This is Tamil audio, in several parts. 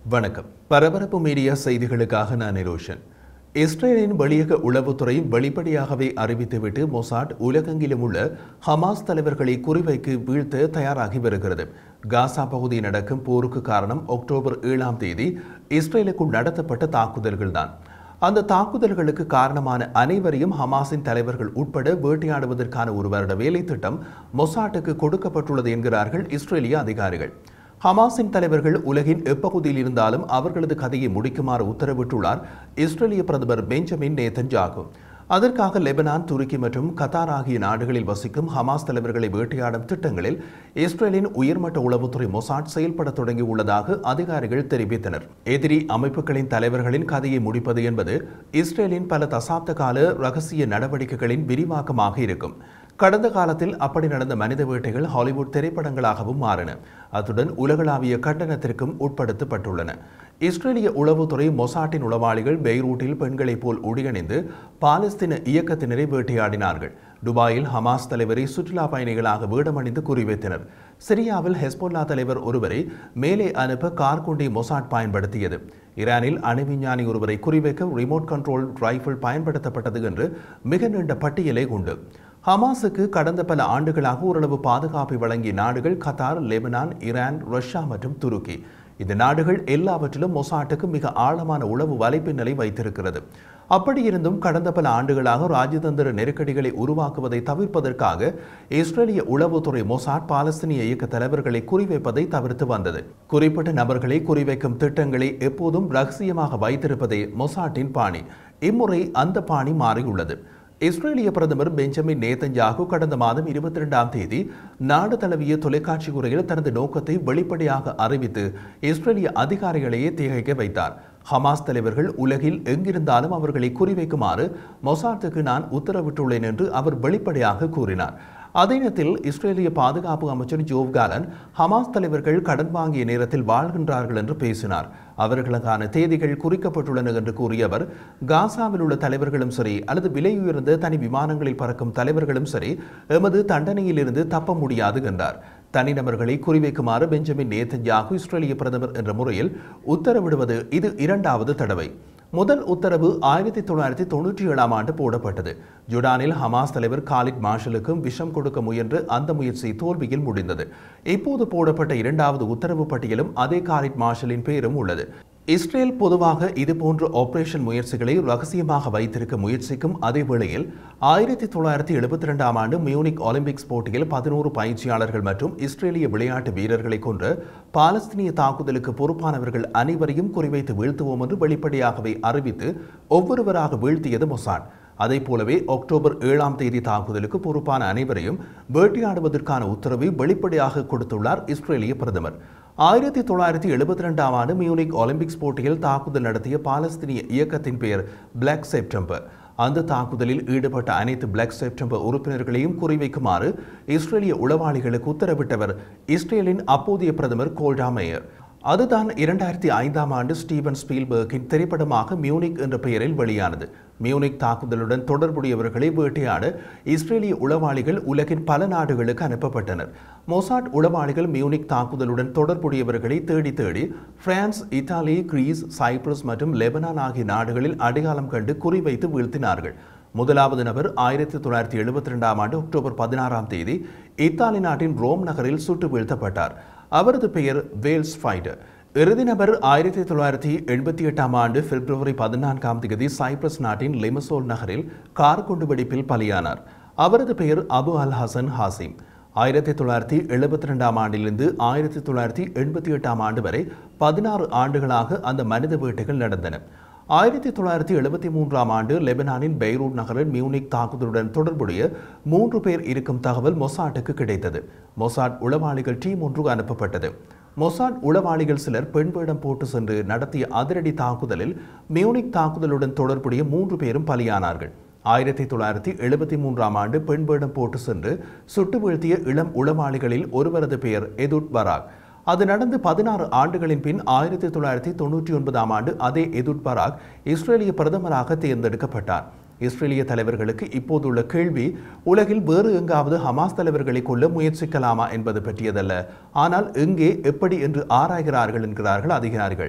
வணக்கம் பரபரப்பு மீடியா செய்திகளுக்காக நான் நிரோஷன் இஸ்ரேலின் வெளியக உளவுத்துறை வெளிப்படையாகவே அறிவித்துவிட்டு மொசாட் உலகெங்கிலும் உள்ள ஹமாஸ் தலைவர்களை குறிவைக்கு வீழ்த்த தயாராகி வருகிறது காசா பகுதியில் நடக்கும் போருக்கு காரணம் அக்டோபர் ஏழாம் தேதி இஸ்ரேலுக்குள் நடத்தப்பட்ட தாக்குதல்கள்தான் அந்த தாக்குதல்களுக்கு காரணமான அனைவரையும் ஹமாஸின் தலைவர்கள் உட்பட வேட்டையாடுவதற்கான ஒரு வருட வேலை திட்டம் மொசாட்டுக்கு கொடுக்கப்பட்டுள்ளது என்கிறார்கள் இஸ்ரேலிய அதிகாரிகள் ஹமாஸின் தலைவர்கள் உலகின் எப்பகுதியில் இருந்தாலும் அவர்களது கதையை முடிக்குமாறு உத்தரவிட்டுள்ளார் இஸ்ரேலிய பிரதமர் பெஞ்சமின் நேதன்யாகு அதற்காக லெபனான் துருக்கி மற்றும் கத்தார் ஆகிய நாடுகளில் வசிக்கும் ஹமாஸ் தலைவர்களை வேட்டையாடும் திட்டங்களில் இஸ்ரேலின் உயர்மட்ட உளவுத்துறை மொசாட் செயல்பட தொடங்கியுள்ளதாக அதிகாரிகள் தெரிவித்தனர் எதிரி அமைப்புகளின் தலைவர்களின் கதையை முடிப்பது என்பது இஸ்ரேலின் பல தசாப்த கால ரகசிய நடவடிக்கைகளின் விரிவாக்கமாக இருக்கும் கடந்த காலத்தில் அப்படி நடந்த மனித வேட்டைகள் ஹாலிவுட் திரைப்படங்களாகவும் மாறின அத்துடன் உலகளாவிய கண்டனத்திற்கும் உட்படுத்தப்பட்டுள்ளன இஸ்ரேலிய உளவுத்துறை மொசாட்டின் உளவாளிகள் பெய்ரூட்டில் பெண்களைப் போல் ஒடியணிந்து பாலஸ்தீன இயக்கத்தினரை வேட்டையாடினார்கள் துபாயில் ஹமாஸ் தலைவரை சுற்றுலா பயணிகளாக வேடமணிந்து குறிவைத்தனர் சிரியாவில் ஹெஸ்போல்லா தலைவர் ஒருவரை மேலே அனுப்ப கார் கொண்டே மொசாட் பயன்படுத்தியது ஈரானில் அணுவிஞ்ஞானி ஒருவரை குறிவைக்க ரிமோட் கண்ட்ரோல் ரைஃபிள் பயன்படுத்தப்பட்டது என்று மிக நீண்ட பட்டியலை உண்டு ஹமாஸுக்கு கடந்த பல ஆண்டுகளாக ஓரளவு பாதுகாப்பை வழங்கிய நாடுகள் கத்தார் லெபனான் ஈரான் ரஷ்யா மற்றும் துருக்கி இந்த நாடுகள் எல்லாவற்றிலும் மொசாட்டுக்கு மிக ஆழமான உளவு வலைப்பின்னலை வைத்திருக்கிறது அப்படியிருந்தும் கடந்த பல ஆண்டுகளாக ராஜதந்திர நெருக்கடிகளை உருவாக்குவதை தவிர்ப்பதற்காக இஸ்ரேலிய உளவுத்துறை மொசாட் பாலஸ்தீனிய இயக்க தலைவர்களை குறிவைப்பதை தவிர்த்து வந்தது குறிப்பிட்ட நபர்களை குறிவைக்கும் திட்டங்களை எப்போதும் ரகசியமாக வைத்திருப்பதே மொசாட்டின் பாணி இம்முறை அந்த பாணி மாறியுள்ளது இஸ்ரேலிய பிரதமர் பெஞ்சமின் நேதன்யாகு கடந்த மாதம் இருபத்தி இரண்டாம் தேதி நாடு தழுவிய தொலைக்காட்சி உரையில் தனது நோக்கத்தை வெளிப்படையாக அறிவித்து இஸ்ரேலிய அதிகாரிகளையே திகைக்க வைத்தார் ஹமாஸ் தலைவர்கள் உலகில் எங்கிருந்தாலும் அவர்களை குறிவைக்குமாறு மொசாத்துக்கு நான் உத்தரவிட்டுள்ளேன் என்று அவர் வெளிப்படையாக கூறினார் அதே நேரத்தில் இஸ்ரேலிய பாதுகாப்பு அமைச்சர் ஜோவ் காலன் ஹமாஸ் தலைவர்கள் கடன் வாங்கிய நேரத்தில் வாழ்கின்றார்கள் என்று பேசினார் அவர்களுக்கான தேதிகள் குறிக்கப்பட்டுள்ளன என்று கூறிய அவர் காசாவில் உள்ள தலைவர்களும் சரி அல்லது விலை உயர்ந்த தனி விமானங்களில் பறக்கும் தலைவர்களும் சரி எமது தண்டனையிலிருந்து தப்ப முடியாது என்றார் தனிநபர்களை குறிவைக்குமாறு பெஞ்சமின் நேதன்யாகு இஸ்ரேலிய பிரதமர் என்ற முறையில் உத்தரவிடுவது இது இரண்டாவது தடவை முதல் உத்தரவு ஆயிரத்தி தொள்ளாயிரத்தி தொண்ணூற்றி ஏழாம் ஆண்டு போடப்பட்டது ஜுடானில் ஹமாஸ் தலைவர் காலித் மார்ஷலுக்கும் விஷம் கொடுக்க முயன்று அந்த முயற்சி தோல்வியில் முடிந்தது இப்போது போடப்பட்ட இரண்டாவது உத்தரவு பட்டியலும் அதே காலித் மார்ஷலின் பெயரும் உள்ளது இஸ்ரேல் பொதுவாக இதுபோன்ற ஆபரேஷன் முயற்சிகளை ரகசியமாக வைத்திருக்க முயற்சிக்கும் அதே வேளையில் ஆயிரத்தி தொள்ளாயிரத்தி எழுபத்தி ரெண்டாம் ஆண்டு மியூனிக் ஒலிம்பிக்ஸ் போட்டியில் பதினோரு பயிற்சியாளர்கள் மற்றும் இஸ்ரேலிய விளையாட்டு வீரர்களை கொன்ற பாலஸ்தீனிய தாக்குதலுக்கு பொறுப்பானவர்கள் அனைவரையும் குறிவைத்து வீழ்த்துவோம் என்று வெளிப்படையாகவே அறிவித்து ஒவ்வொருவராக வீழ்த்தியது மொசாட் அதை போலவே அக்டோபர் ஏழாம் தேதி தாக்குதலுக்கு பொறுப்பான அனைவரையும் வேட்டையாடுவதற்கான உத்தரவை வெளிப்படையாக கொடுத்துள்ளார் இஸ்ரேலிய பிரதமர் ஆயிரத்தி தொள்ளாயிரத்தி எழுபத்தி ரெண்டாம் ஆண்டு மியூனிக் ஒலிம்பிக்ஸ் போட்டியில் தாக்குதல் நடத்திய பாலஸ்தீனிய இயக்கத்தின் பெயர் பிளாக் செப்டம்பர் அந்த தாக்குதலில் ஈடுபட்ட அனைத்து பிளாக் செப்டம்பர் உறுப்பினர்களையும் குறிவைக்குமாறு இஸ்ரேலிய உளவாளிகளுக்கு உத்தரவிட்டவர் இஸ்ரேலின் அப்போதைய பிரதமர் கோல்டா மேயர் அதுதான் இரண்டாயிரத்தி ஐந்தாம் ஆண்டு ஸ்டீவன் ஸ்பீல்பர்கின் திரைப்படமாக மியூனிக் என்ற பெயரில் வெளியானது மியூனிக் தாக்குதலுடன் தொடர்புடையவர்களை வேட்டையாட இஸ்ரேலிய உளவாளிகள் உலகின் பல நாடுகளுக்கு அனுப்பப்பட்டனர் மொசாட் உளவாளிகள் மியூனிக் தாக்குதலுடன் தொடர்புடையவர்களை தேடி தேடி பிரான்ஸ் இத்தாலி கிரீஸ் சைப்ரஸ் மற்றும் லெபனான் ஆகிய நாடுகளில் அடையாளம் கண்டு குறிவைத்து வீழ்த்தினார்கள் முதலாவது நபர் ஆயிரத்தி தொள்ளாயிரத்தி எழுபத்தி ரெண்டாம் ஆண்டு அக்டோபர் பதினாறாம் தேதி இத்தாலி நாட்டின் ரோம் நகரில் சுட்டு வீழ்த்தப்பட்டார் அவரது பெயர் வேல்ஸ் ஃபைடர் இறுதி நபர் ஆயிரத்தி தொள்ளாயிரத்தி எண்பத்தி எட்டாம் ஆண்டு பிப்ரவரி பதினான்காம் தேதி சைப்ரஸ் நாட்டின் லிமசோல் நகரில் கார் குண்டு வெடிப்பில் பலியானார் அவரது பெயர் அபு அல் ஹசன் ஹாசிம் ஆயிரத்தி தொள்ளாயிரத்தி எழுபத்தி ரெண்டாம் ஆண்டிலிருந்து ஆயிரத்தி தொள்ளாயிரத்தி எண்பத்தி எட்டாம் ஆண்டு வரை பதினாறு ஆண்டுகளாக அந்த மனித வேட்டைகள் நடந்தன ஆயிரத்தி தொள்ளாயிரத்தி எழுபத்தி மூன்றாம் ஆண்டு லெபனானின் பெய்ரூட் நகரில் மியூனிக் தாக்குதலுடன் தொடர்புடைய மூன்று பேர் இருக்கும் தகவல் மொசாட்டுக்கு கிடைத்தது மொசாட் உளவாளிகள் டீம் ஒன்று அனுப்பப்பட்டது மொசாட் உளவாளிகள் சிலர் பெண் வேடம் போட்டு சென்று நடத்திய அதிரடி தாக்குதலில் மியூனிக் தாக்குதலுடன் தொடர்புடைய மூன்று பேரும் பலியானார்கள் ஆயிரத்தி தொள்ளாயிரத்தி எழுபத்தி மூன்றாம் ஆண்டு பெண் வேடம் போட்டு சென்று சுட்டு வீழ்த்திய இளம் உளவாளிகளில் ஒருவரது பெயர் எதுட் பராக் அது நடந்து பதினாறு ஆண்டுகளின் பின் ஆயிரத்தி தொள்ளாயிரத்தி தொண்ணூற்றி ஒன்பதாம் ஆண்டு அதே எதுட் பராக் இஸ்ரேலிய பிரதமராக தேர்ந்தெடுக்கப்பட்டார் இஸ்ரேலிய தலைவர்களுக்கு இப்போதுள்ள கேள்வி உலகில் வேறு எங்காவது ஹமாஸ் தலைவர்களை கொல்ல முயற்சிக்கலாமா என்பது பற்றியதல்ல ஆனால் எங்கே எப்படி என்று ஆராய்கிறார்கள் என்கிறார்கள் அதிகாரிகள்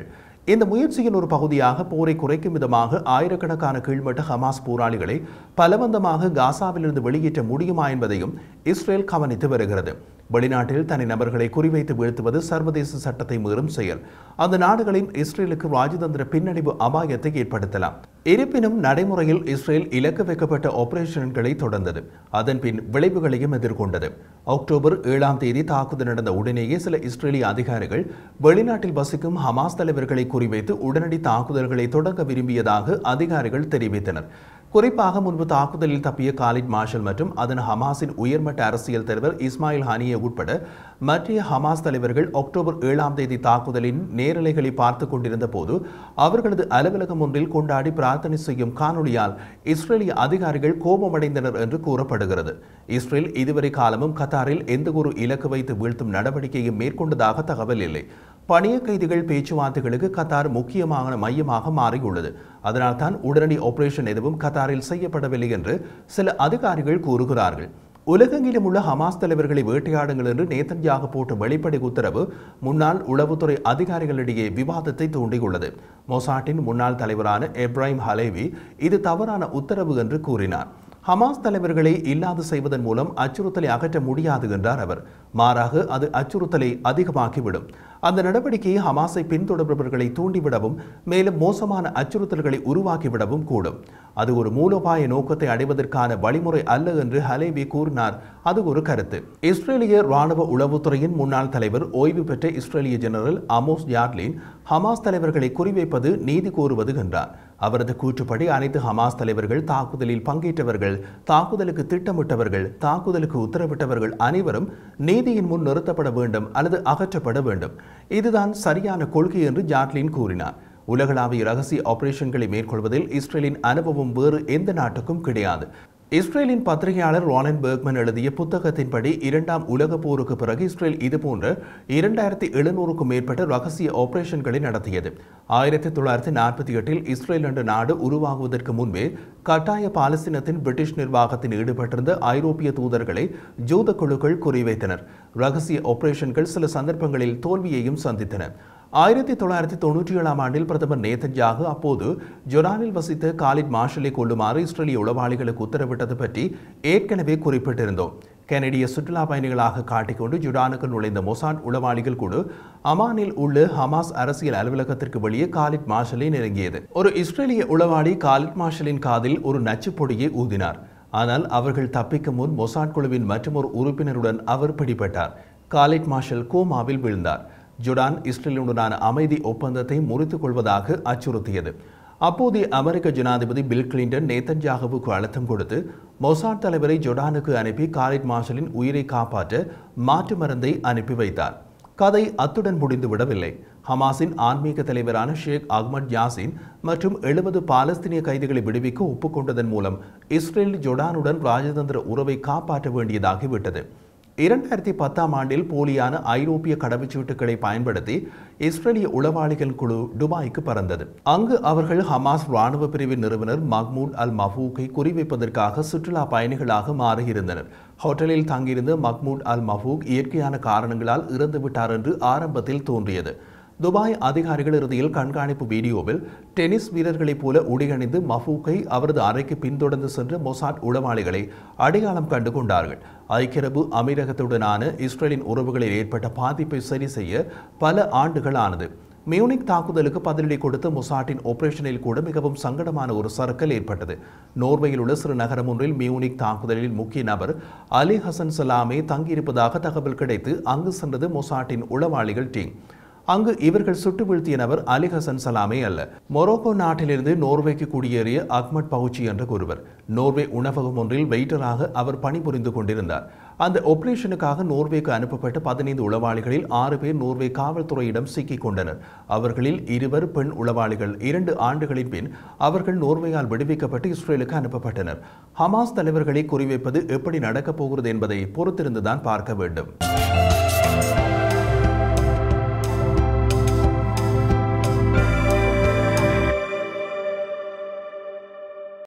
இந்த முயற்சியின் ஒரு பகுதியாக போரை குறைக்கும் விதமாக ஆயிரக்கணக்கான கீழ்மட்ட ஹமாஸ் போராளிகளை பலவந்தமாக காசாவிலிருந்து வெளியேற்ற முடியுமா என்பதையும் இஸ்ரேல் கவனித்து வருகிறது வெளிநாட்டில் தனி நபர்களை குறிவைத்து வீழ்த்துவது சர்வதேச சட்டத்தை மீறும் செயல் அந்த நாடுகளின் இஸ்ரேலுக்கு ராஜதந்திர பின்னடைவு அபாயத்தை ஏற்படுத்தலாம் இருப்பினும் நடைமுறையில் இஸ்ரேல் இலக்கு வைக்கப்பட்ட ஆபரேஷன்களை தொடர்ந்தது அதன் பின் விளைவுகளையும் எதிர்கொண்டது அக்டோபர் ஏழாம் தேதி தாக்குதல் நடந்த உடனேயே சில இஸ்ரேலிய அதிகாரிகள் வெளிநாட்டில் வசிக்கும் ஹமாஸ் தலைவர்களை குறிவைத்து உடனடி தாக்குதல்களை தொடங்க விரும்பியதாக அதிகாரிகள் தெரிவித்தனர் குறிப்பாக முன்பு தாக்குதலில் தப்பிய காலித் மார்ஷல் மற்றும் அதன் ஹமாஸின் உயர்மட்ட அரசியல் தலைவர் இஸ்மாயில் ஹானியே உட்பட மற்ற ஹமாஸ் தலைவர்கள் அக்டோபர் ஏழாம் தேதி தாக்குதலின் நேரலைகளை பார்த்து கொண்டிருந்த போது அவர்களது அலுவலகம் ஒன்றில் கொண்டாடி பிரார்த்தனை செய்யும் காணொளியால் இஸ்ரேலிய அதிகாரிகள் கோபமடைந்தனர் என்று கூறப்படுகிறது இஸ்ரேல் இதுவரை காலமும் கத்தாரில் எந்த ஒரு இலக்கு வைத்து வீழ்த்தும் நடவடிக்கையும் மேற்கொண்டதாக தகவல் இல்லை பணிய கைதிகள் பேச்சுவார்த்தைகளுக்கு கத்தார் முக்கியமான மையமாக மாறியுள்ளது அதனால் தான் உடனடி ஆபரேஷன் எதுவும் கத்தாரில் செய்யப்படவில்லை என்று சில அதிகாரிகள் கூறுகிறார்கள் உலகெங்கிலும் உள்ள ஹமாஸ் தலைவர்களை வேட்டையாடுங்கள் என்று நேத்தன்யாக போட்ட வெளிப்படை உத்தரவு முன்னாள் உளவுத்துறை அதிகாரிகளிடையே விவாதத்தை தூண்டியுள்ளது மொசாட்டின் முன்னாள் தலைவரான எப்ராஹிம் ஹலேவி இது தவறான உத்தரவு என்று கூறினார் ஹமாஸ் தலைவர்களை இல்லாது செய்வதன் மூலம் அச்சுறுத்தலை அகற்ற முடியாது என்றார் அவர் மாறாக அது அச்சுறுத்தலை அதிகமாக்கிவிடும் அந்த நடவடிக்கையை ஹமாஸை பின்தொடர்பவர்களை தூண்டிவிடவும் மேலும் மோசமான அச்சுறுத்தல்களை உருவாக்கிவிடவும் கூடும் அது ஒரு மூலோபாய நோக்கத்தை அடைவதற்கான வழிமுறை அல்ல என்று ஹலேவி கூறினார் அது ஒரு கருத்து இஸ்ரேலிய ராணுவ உளவுத்துறையின் முன்னாள் தலைவர் ஓய்வு பெற்ற இஸ்ரேலிய ஜெனரல் அமோஸ் யார்லின் ஹமாஸ் தலைவர்களை குறிவைப்பது நீதி கோருவது என்றார் அவரது கூற்றுப்படி அனைத்து ஹமாஸ் தலைவர்கள் தாக்குதலில் பங்கேற்றவர்கள் தாக்குதலுக்கு திட்டமிட்டவர்கள் தாக்குதலுக்கு உத்தரவிட்டவர்கள் அனைவரும் நீதியின் முன் நிறுத்தப்பட வேண்டும் அல்லது அகற்றப்பட வேண்டும் இதுதான் சரியான கொள்கை என்று ஜாட்லின் கூறினார் உலகளாவிய ரகசிய ஆபரேஷன்களை மேற்கொள்வதில் இஸ்ரேலின் அனுபவம் வேறு எந்த நாட்டுக்கும் கிடையாது இஸ்ரேலின் பத்திரிகையாளர் ராலன் பெர்க்மன் எழுதிய புத்தகத்தின்படி இரண்டாம் உலகப் போருக்கு பிறகு இஸ்ரேல் இதுபோன்ற இரண்டாயிரத்தி எழுநூறுக்கும் மேற்பட்ட ரகசிய ஆபரேஷன்களை நடத்தியது ஆயிரத்தி தொள்ளாயிரத்தி நாற்பத்தி எட்டில் இஸ்ரேல் என்ற நாடு உருவாகுவதற்கு முன்பே கட்டாய பாலஸ்தீனத்தின் பிரிட்டிஷ் நிர்வாகத்தில் ஈடுபட்டிருந்த ஐரோப்பிய தூதர்களை ஜூத குழுக்கள் குறிவைத்தனர் ரகசிய ஆபரேஷன்கள் சில சந்தர்ப்பங்களில் தோல்வியையும் சந்தித்தன ஆயிரத்தி தொள்ளாயிரத்தி தொண்ணூற்றி ஏழாம் ஆண்டில் பிரதமர் நேதன்யாகு அப்போது ஜொரானில் வசித்த காலித் மார்ஷலை கொள்ளுமாறு இஸ்ரேலிய உளவாளிகளுக்கு உத்தரவிட்டது பற்றி ஏற்கனவே குறிப்பிட்டிருந்தோம் கெனடிய சுற்றுலா பயணிகளாக காட்டிக்கொண்டு ஜுடானுக்கு நுழைந்த மொசாட் உளவாளிகள் குழு அமானில் உள்ள ஹமாஸ் அரசியல் அலுவலகத்திற்கு வெளியே காலித் மார்ஷலை நெருங்கியது ஒரு இஸ்ரேலிய உளவாளி காலித் மார்ஷலின் காதில் ஒரு நச்சுப் பொடியை ஊதினார் ஆனால் அவர்கள் தப்பிக்கும் முன் மொசாட் குழுவின் மற்றொரு உறுப்பினருடன் அவர் பிடிபட்டார் காலித் மார்ஷல் கோமாவில் வீழ்ந்தார் ஜுடான் இஸ்ரேலுடனான அமைதி ஒப்பந்தத்தை முறித்துக் கொள்வதாக அச்சுறுத்தியது அப்போதைய அமெரிக்க ஜனாதிபதி பில் கிளின்டன் நேத்தன்யாகுவுக்கு அழுத்தம் கொடுத்து மொசாட் தலைவரை ஜொடானுக்கு அனுப்பி காலித் மார்ஷலின் உயிரை காப்பாற்ற மாற்று மருந்தை அனுப்பி வைத்தார் கதை அத்துடன் முடிந்து விடவில்லை ஹமாஸின் ஆன்மீக தலைவரான ஷேக் அஹ்மத் யாசின் மற்றும் எழுபது பாலஸ்தீனிய கைதிகளை விடுவிக்க ஒப்புக்கொண்டதன் மூலம் இஸ்ரேல் ஜொடானுடன் ராஜதந்திர உறவை காப்பாற்ற வேண்டியதாகிவிட்டது இரண்டாயிரத்தி பத்தாம் ஆண்டில் போலியான ஐரோப்பிய கடவுச்சீட்டுகளை பயன்படுத்தி இஸ்ரேலிய உளவாளிகள் குழு துபாய்க்கு பறந்தது அங்கு அவர்கள் ஹமாஸ் ராணுவ பிரிவின் நிறுவனர் மஹ்மூத் அல் மஃபூக்கை குறிவைப்பதற்காக சுற்றுலா பயணிகளாக மாறியிருந்தனர் ஹோட்டலில் தங்கியிருந்த மஹ்மூத் அல் மஃபூக் இயற்கையான காரணங்களால் இறந்துவிட்டார் என்று ஆரம்பத்தில் தோன்றியது துபாய் அதிகாரிகள் இறுதியில் கண்காணிப்பு வீடியோவில் டென்னிஸ் வீரர்களைப் போல உடையணிந்து மஃபூக்கை அவரது அறைக்கு பின்தொடர்ந்து சென்ற மொசாட் உளவாளிகளை அடையாளம் கண்டு கொண்டார்கள் ஐக்கிய அரபு அமீரகத்துடனான இஸ்ரேலின் உறவுகளில் ஏற்பட்ட பாதிப்பை சரி செய்ய பல ஆண்டுகள் ஆனது மியூனிக் தாக்குதலுக்கு பதிலடி கொடுத்த மொசாட்டின் ஆபரேஷனில் கூட மிகவும் சங்கடமான ஒரு சறுக்கல் ஏற்பட்டது நோர்வேயில் உள்ள சிறு நகரம் ஒன்றில் மியூனிக் தாக்குதலில் முக்கிய நபர் அலி ஹசன் சலாமே தங்கியிருப்பதாக தகவல் கிடைத்து அங்கு சென்றது மொசாட்டின் உளவாளிகள் டீம் அங்கு இவர்கள் சுட்டு வீழ்த்திய நபர் அலி ஹசன் சலாமே அல்ல மொரோக்கோ நாட்டிலிருந்து நோர்வேக்கு குடியேறிய அக்மட் பவுச்சி என்ற ஒருவர் நோர்வே உணவகம் ஒன்றில் வெயிட்டராக அவர் பணிபுரிந்து கொண்டிருந்தார் அந்த ஆபரேஷனுக்காக நோர்வேக்கு அனுப்பப்பட்ட பதினைந்து உளவாளிகளில் ஆறு பேர் நோர்வே காவல்துறையிடம் சிக்கிக் கொண்டனர் அவர்களில் இருவர் பெண் உளவாளிகள் இரண்டு ஆண்டுகளின் பின் அவர்கள் நோர்வேயால் விடுவிக்கப்பட்டு இஸ்ரேலுக்கு அனுப்பப்பட்டனர் ஹமாஸ் தலைவர்களை குறிவைப்பது எப்படி நடக்கப் போகிறது என்பதை பொறுத்திருந்துதான் பார்க்க வேண்டும்